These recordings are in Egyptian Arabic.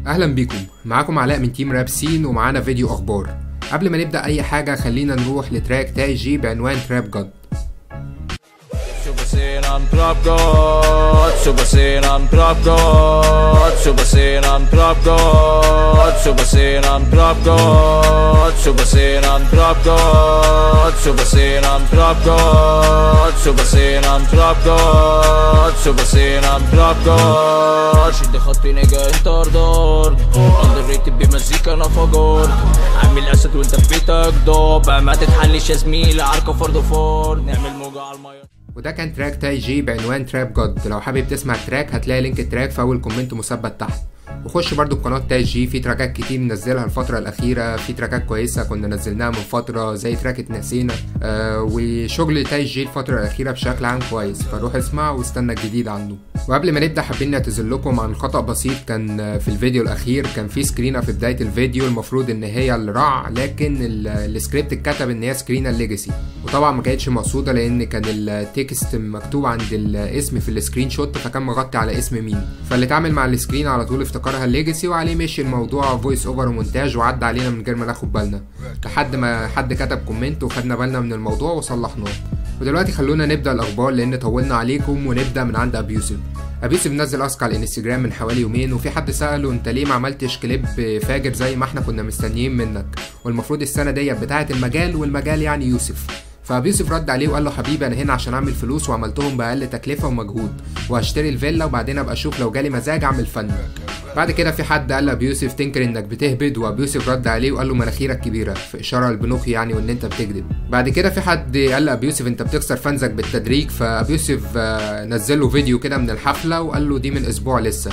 اهلا بيكم معاكم علاء من تيم راب سين ومعانا فيديو اخبار قبل ما نبدا اي حاجه خلينا نروح لتراك تاي جي بعنوان تراب جاد Super Saiyan, I'm Trap God. Super Saiyan, I'm Trap God. Super Saiyan, I'm Trap God. Super Saiyan, I'm Trap God. Super Saiyan, I'm Trap God. Super Saiyan, I'm Trap God. Super Saiyan, I'm Trap God. Super Saiyan, I'm Trap God. شد خطي نجا انت ارض اندر ريتد بمزيكا انا فجر عامل اسد وانت في بيتك ضابع ما تتحلش يا زميلي عركه فرد وفرد نعمل موجة على الميه وده كان تراك تاي جي بعنوان تراب جاد لو حابب تسمع التراك هتلاقي لينك التراك في اول كومنت مثبت تحت وخش برضو بقناة تاي جي في تراكات كتير منزلها الفترة الأخيرة في تراكات كويسة كنا نزلناها من فترة زي تراك اتنسينا آه وشغل تاي جي الفترة الأخيرة بشكل عام كويس فروح اسمع واستنى الجديد عنه وقبل ما نبدأ حابين نعتذر لكم عن خطأ بسيط كان آه، في الفيديو الأخير كان في سكرينة في بداية الفيديو المفروض إن هي الرع لكن ال- السكريبت اتكتب إن هي سكرينة الليجاسي وطبعا ما كانتش مقصودة لأن كان التكست مكتوب عند الاسم في السكرين شوت فكان مغطي على اسم مين فاللي اتعامل مع السكرين على طول افتكرها الليجاسي وعليه مشي الموضوع فويس اوفر ومونتاج وعدى علينا من غير ما ناخد بالنا لحد ما حد كتب كومنت وخدنا بالنا من الموضوع وصلحناه ودلوقتي خلونا نبدا الاخبار لان طولنا عليكم ونبدا من عند ابي يوسف ابي يوسف نزل اسك على الانستجرام من حوالي يومين وفي حد ساله انت ليه ما عملتش كليب فاجر زي ما احنا كنا مستنيين منك والمفروض السنه ديت بتاعه المجال والمجال يعني يوسف فابي يوسف رد عليه وقال له حبيبي انا هنا عشان اعمل فلوس وعملتهم باقل تكلفه ومجهود وهشتري الفيلا وبعدين ابقى اشوف لو جالي مزاج اعمل فن بعد كده في حد قال لابي يوسف تنكر انك بتهبد وابي يوسف رد عليه وقال له مناخيرك كبيره في اشاره لبنوخي يعني وان انت بتكذب بعد كده في حد قال لابي يوسف انت بتخسر فانزك بالتدريج فابي يوسف آه، نزل له فيديو كده من الحفله وقال له دي من اسبوع لسه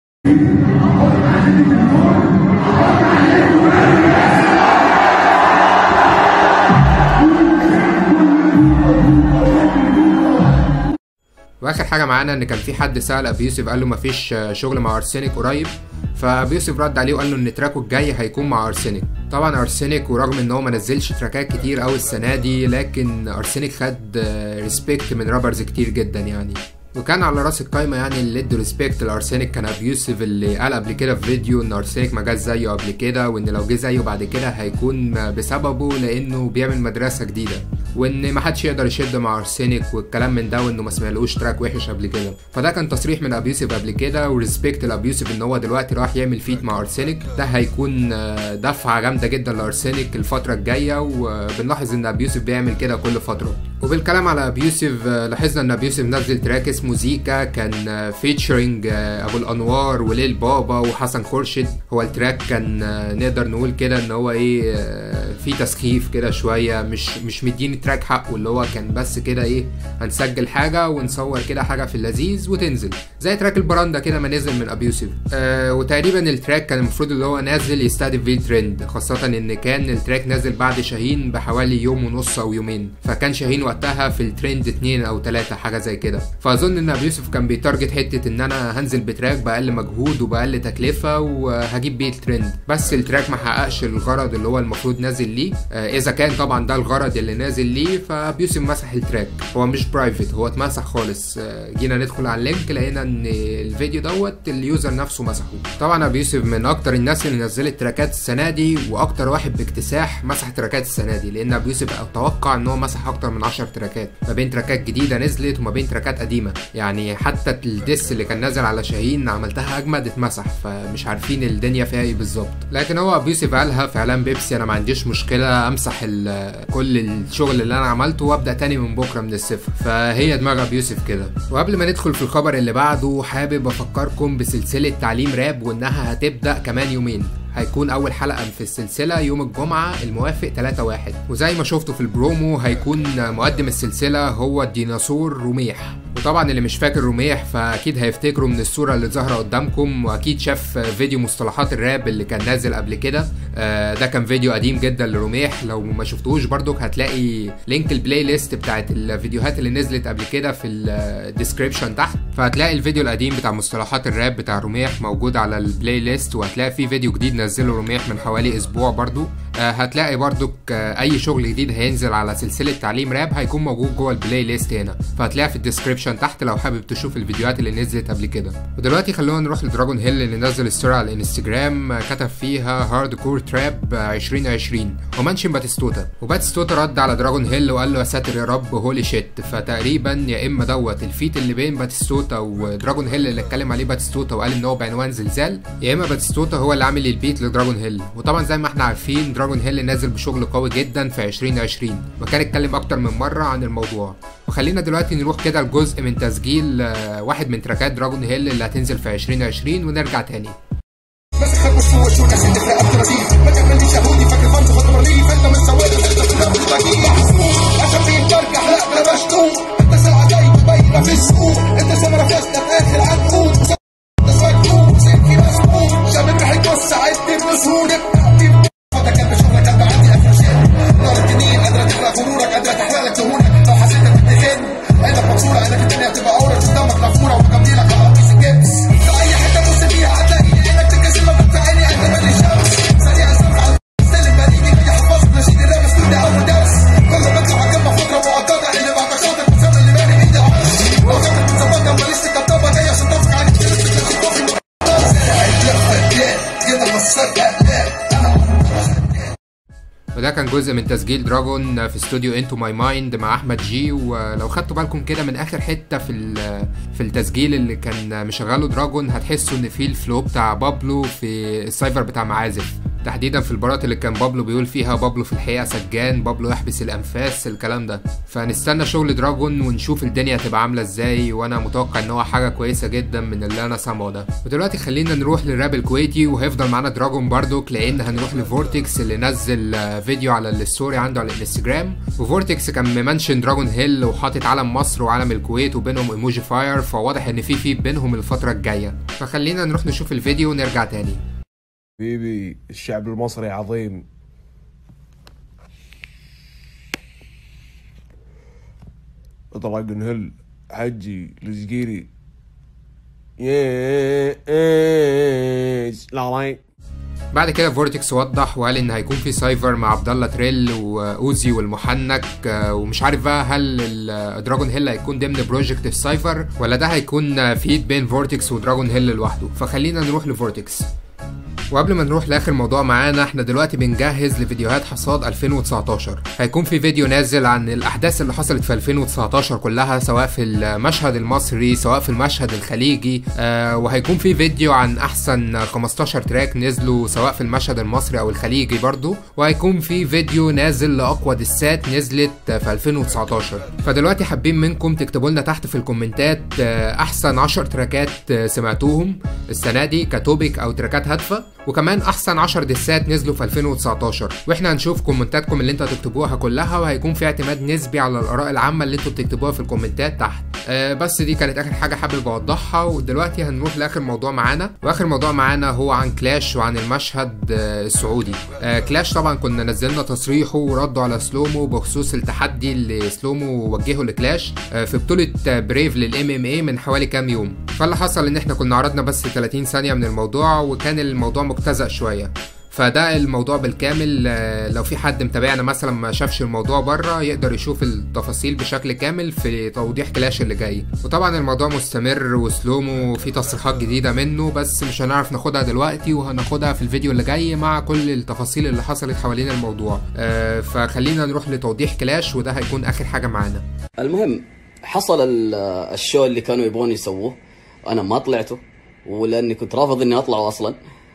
واخر حاجه معانا ان كان في حد سال ابي يوسف قال له مفيش آه، شغل مع ارسنك قريب فابي يوسف رد عليه وقال له ان تراكه الجاي هيكون مع ارسنك طبعا ارسنك ورغم ان هو ما نزلش تراكات كتير قوي السنه دي لكن ارسنك خد ريسبكت من رابرز كتير جدا يعني وكان على راس القايمه يعني اللي ادوا ريسبكت لارسنك كان ابي يوسف اللي قال قبل كده في فيديو ان ارسنك ما جاش زيه قبل كده وان لو جه زيه بعد كده هيكون بسببه لانه بيعمل مدرسه جديده وان ما حدش يقدر يشد مع ارسنك والكلام من ده وانه ما سمعلوش تراك وحش قبل كده فده كان تصريح من ابي يوسف قبل كده وريسبكت لابي يوسف ان هو دلوقتي راح يعمل فيت مع ارسنك ده هيكون آه، دفعه جامده جدا لارسنك الفتره الجايه وبنلاحظ ان ابي يوسف بيعمل كده كل فتره وبالكلام على ابي يوسف آه، لاحظنا ان ابي يوسف نزل تراك اسمه زيكا كان فيتشرنج ابو الانوار وليل بابا وحسن خورشيد هو التراك كان آه، نقدر نقول كده ان هو ايه آه، في تسخيف كده شويه مش مش مديني التراك حقه اللي هو كان بس كده ايه هنسجل حاجه ونصور كده حاجه في اللذيذ وتنزل زي تراك البراندا كده ما نزل من ابي يوسف آه وتقريبا التراك كان المفروض اللي هو نازل يستهدف فيه الترند خاصه ان كان التراك نازل بعد شاهين بحوالي يوم ونص او يومين فكان شاهين وقتها في الترند اتنين او تلاتة حاجه زي كده فاظن ان ابي يوسف كان بيتارجت حته ان انا هنزل بتراك باقل مجهود وباقل تكلفه وهجيب بيه الترند بس التراك ما حققش الغرض اللي هو المفروض نازل ليه آه اذا كان طبعا ده الغرض اللي نازل ليه فابي يوسف مسح التراك هو مش برايفت هو اتمسح خالص آه جينا ندخل على اللينك لقينا ان الفيديو دوت اليوزر نفسه مسحه طبعا ابي يوسف من اكتر الناس اللي نزلت تراكات السنه دي واكتر واحد باكتساح مسح تراكات السنه دي لان ابي يوسف اتوقع ان هو مسح اكتر من 10 تراكات ما بين تراكات جديده نزلت وما بين تراكات قديمه يعني حتى الديس اللي كان نازل على شاهين عملتها اجمد اتمسح فمش عارفين الدنيا فيها ايه بالظبط لكن هو ابو يوسف قالها في اعلان بيبسي انا ما عنديش مشكله امسح ال- كل الشغل اللي انا عملته وابدا تاني من بكره من الصفر فهي دماغ ابو يوسف كده وقبل ما ندخل في الخبر اللي بعده حابب افكركم بسلسله تعليم راب وانها هتبدا كمان يومين هيكون اول حلقه في السلسله يوم الجمعه الموافق 3 1 وزي ما شفتوا في البرومو هيكون مقدم السلسله هو الديناصور رميح وطبعا اللي مش فاكر رميح فاكيد هيفتكروا من الصوره اللي ظاهره قدامكم واكيد شاف فيديو مصطلحات الراب اللي كان نازل قبل كده آه، ده كان فيديو قديم جدا لرميح لو ما شفتوش برضك هتلاقي لينك البلاي ليست بتاعت الفيديوهات اللي نزلت قبل كده في الديسكريبشن تحت فهتلاقي الفيديو القديم بتاع مصطلحات الراب بتاع رميح موجود على البلاي ليست وهتلاقي فيه فيديو جديد نزله رميح من حوالي اسبوع برضو آه، هتلاقي برضك آه، اي شغل جديد هينزل على سلسله تعليم راب هيكون موجود جوه البلاي ليست هنا فهتلاقيها في الديسكربشن تحت لو حابب تشوف الفيديوهات اللي نزلت قبل كده ودلوقتي خلونا نروح لدراجون هيل اللي نزل ستوري على الانستجرام آه، كتب فيها هارد كور تراب 2020 ومنشن باتيستوتا وباتيستوتا رد على دراجون هيل وقال له يا ساتر يا رب هولي شيت فتقريبا يا اما دوت الفيت اللي بين باتيستوتا ودراجون هيل اللي اتكلم عليه باتيستوتا وقال ان هو بعنوان زلزال يا اما باتيستوتا هو اللي عامل البيت لدراجون هيل وطبعا زي ما احنا عارفين دراجون هيل نازل بشغل قوي جدا في 2020 وكان اتكلم اكتر من مره عن الموضوع وخلينا دلوقتي نروح كده لجزء من تسجيل آه، واحد من تراكات دراجون هيل اللي هتنزل في 2020 ونرجع تاني ماسك خد وش وناس اللي في رقبته رصيف ما تعمليش يهودي فاكر فانت خطوه ليه فانت من سواد انت كلها مش بجيب عشان بيترجح لا ده مشتوم انت سلعه جاي باينه في السوق انت سمره فاسده في اخر عنقود انت سكتوم سيبكي مسكوت شاب راح يبص عدي بسهوله فده كان بشغلك انا عندي افرشات نار التنين قادره تحرق غرورك قادره تحرق لك دهونك لو حسيت انك بتخن عينك مكسوره عينك الدنيا هتبقى عوره قدامك نافوره ومكملك على قميص الجبس في اي حته تبص فيها هتلاقي عينك تتكسر ما بتعيني قد ما دي شمس سريع السمع على السلم بليجي اللي حفظت نشيد الراب كل اول درس كل ما بطلع جنب فتره مؤقته اللي بعد شاطر مسمى اللي بالي ايدي عرش وخاطر من زمان لما لسه كتابه جايه عشان تفك عليك كده مصر وده كان جزء من تسجيل دراجون في استوديو انتو ماي مايند مع احمد جي ولو خدتوا بالكم كده من اخر حته في ال- في التسجيل اللي كان مشغله دراجون هتحسوا ان في الفلو بتاع بابلو في السايفر بتاع معازف تحديدا في البارات اللي كان بابلو بيقول فيها بابلو في الحقيقه سجان بابلو يحبس الانفاس الكلام ده فنستنى شغل دراجون ونشوف الدنيا هتبقى عامله ازاي وانا متوقع ان هو حاجه كويسه جدا من اللي انا سامعه ده ودلوقتي خلينا نروح للراب الكويتي وهيفضل معانا دراجون باردوك لان هنروح لفورتكس اللي نزل آه، فيديو على الستوري عنده على الانستجرام وفورتكس كان ممنشن دراجون هيل وحاطط علم مصر وعلم الكويت وبينهم ايموجي فاير فواضح ان في في بينهم الفتره الجايه فخلينا نروح نشوف الفيديو ونرجع تاني حبيبي الشعب المصري عظيم طلع هل حجي الزقيري يس لا راي بعد كده فورتكس وضح وقال ان هيكون في سايفر مع عبد الله تريل واوزي والمحنك آه، ومش عارف بقى هل ال- دراجون هيل هيكون ضمن بروجكت السايفر ولا ده هيكون فيد بين فورتكس ودراجون هيل لوحده فخلينا نروح لفورتكس وقبل ما نروح لاخر موضوع معانا احنا دلوقتي بنجهز لفيديوهات حصاد 2019 هيكون في فيديو نازل عن الاحداث اللي حصلت في 2019 كلها سواء في المشهد المصري سواء في المشهد الخليجي آه وهيكون في فيديو عن احسن 15 تراك نزلوا سواء في المشهد المصري او الخليجي برضو وهيكون في فيديو نازل لاقوى دسات نزلت في 2019 فدلوقتي حابين منكم تكتبوا لنا تحت في الكومنتات آه، احسن 10 تراكات آه، سمعتوهم السنه دي كتوبيك او تراكات هادفه وكمان احسن 10 دسات نزلوا في 2019 واحنا هنشوف كومنتاتكم اللي انتوا هتكتبوها كلها وهيكون في اعتماد نسبي على الاراء العامه اللي انتوا بتكتبوها في الكومنتات تحت آه بس دي كانت اخر حاجه حابب اوضحها ودلوقتي هنروح لاخر موضوع معانا واخر موضوع معانا هو عن كلاش وعن المشهد آه السعودي آه كلاش طبعا كنا نزلنا تصريحه وردوا على سلومو بخصوص التحدي اللي سلومو وجهه لكلاش آه في بطوله آه، بريف للام ام اي من حوالي كام يوم فاللي حصل ان احنا كنا عرضنا بس 30 ثانيه من الموضوع وكان الموضوع مجتزأ شويه فده الموضوع بالكامل آه، لو في حد متابعنا مثلا ما شافش الموضوع بره يقدر يشوف التفاصيل بشكل كامل في توضيح كلاش اللي جاي وطبعا الموضوع مستمر وسلومو في تصريحات جديدة منه بس مش هنعرف ناخدها دلوقتي وهناخدها في الفيديو اللي جاي مع كل التفاصيل اللي حصلت حوالين الموضوع آه، فخلينا نروح لتوضيح كلاش وده هيكون اخر حاجة معانا المهم حصل ال- الشو اللي كانوا يبغون يسووه انا ما طلعته ولاني كنت رافض اني اطلعه اصلا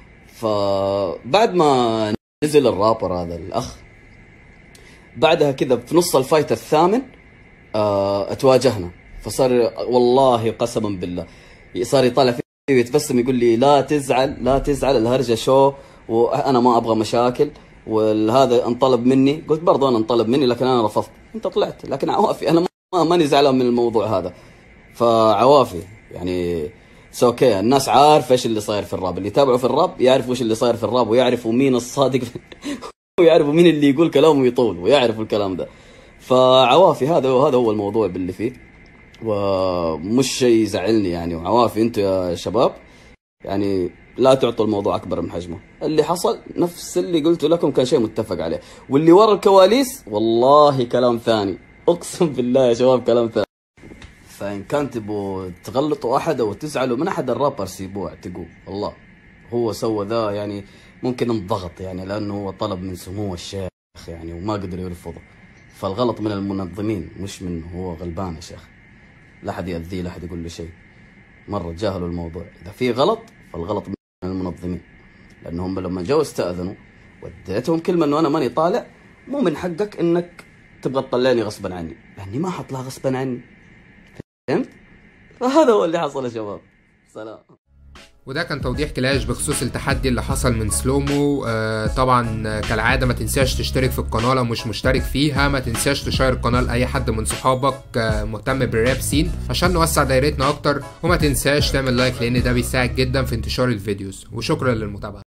فبعد ما نزل الرابر هذا الاخ بعدها كذا في نص الفايت الثامن آه اتواجهنا فصار والله قسما بالله صار يطالع فيه ويتبسم يقول لي لا تزعل لا تزعل الهرجه شو وانا ما ابغى مشاكل وهذا انطلب مني قلت برضه انا انطلب مني لكن انا رفضت انت طلعت لكن عوافي انا ما ماني زعلان من الموضوع هذا فعوافي يعني سو اوكي الناس عارفه ايش اللي صاير في الراب اللي يتابعوا في الراب يعرفوا ايش اللي صاير في الراب ويعرفوا مين الصادق ويعرفوا مين اللي يقول كلام ويطول ويعرفوا الكلام ده فعوافي هذا هذا هو الموضوع باللي فيه ومش شيء يزعلني يعني وعوافي انتوا يا شباب يعني لا تعطوا الموضوع اكبر من حجمه اللي حصل نفس اللي قلت لكم كان شيء متفق عليه واللي ورا الكواليس والله كلام ثاني اقسم بالله يا شباب كلام ثاني فان كان تبوا تغلطوا احد او تزعلوا من احد الرابر سيبوه اعتقوه والله هو سوى ذا يعني ممكن انضغط يعني لانه هو طلب من سمو الشيخ يعني وما قدر يرفضه فالغلط من المنظمين مش من هو غلبان يا شيخ لا حد يأذيه لا حد يقول له شيء مرة جاهلوا الموضوع إذا في غلط فالغلط من المنظمين لأنهم لما جو استأذنوا وديتهم كلمة إنه أنا ماني طالع مو من حقك إنك تبغى تطلعني غصبا عني لأني ما حطلع غصبا عني فهمت؟ فهذا هو اللي حصل يا شباب سلام وده كان توضيح كلاش بخصوص التحدي اللي حصل من سلومو آه طبعا آه، كالعادة ما تنساش تشترك في القناة لو مش مشترك فيها ما تنساش تشير القناة لأي حد من صحابك آه مهتم بالراب سين عشان نوسع دايرتنا أكتر وما تنساش تعمل لايك لأن ده بيساعد جدا في انتشار الفيديوز وشكرا للمتابعة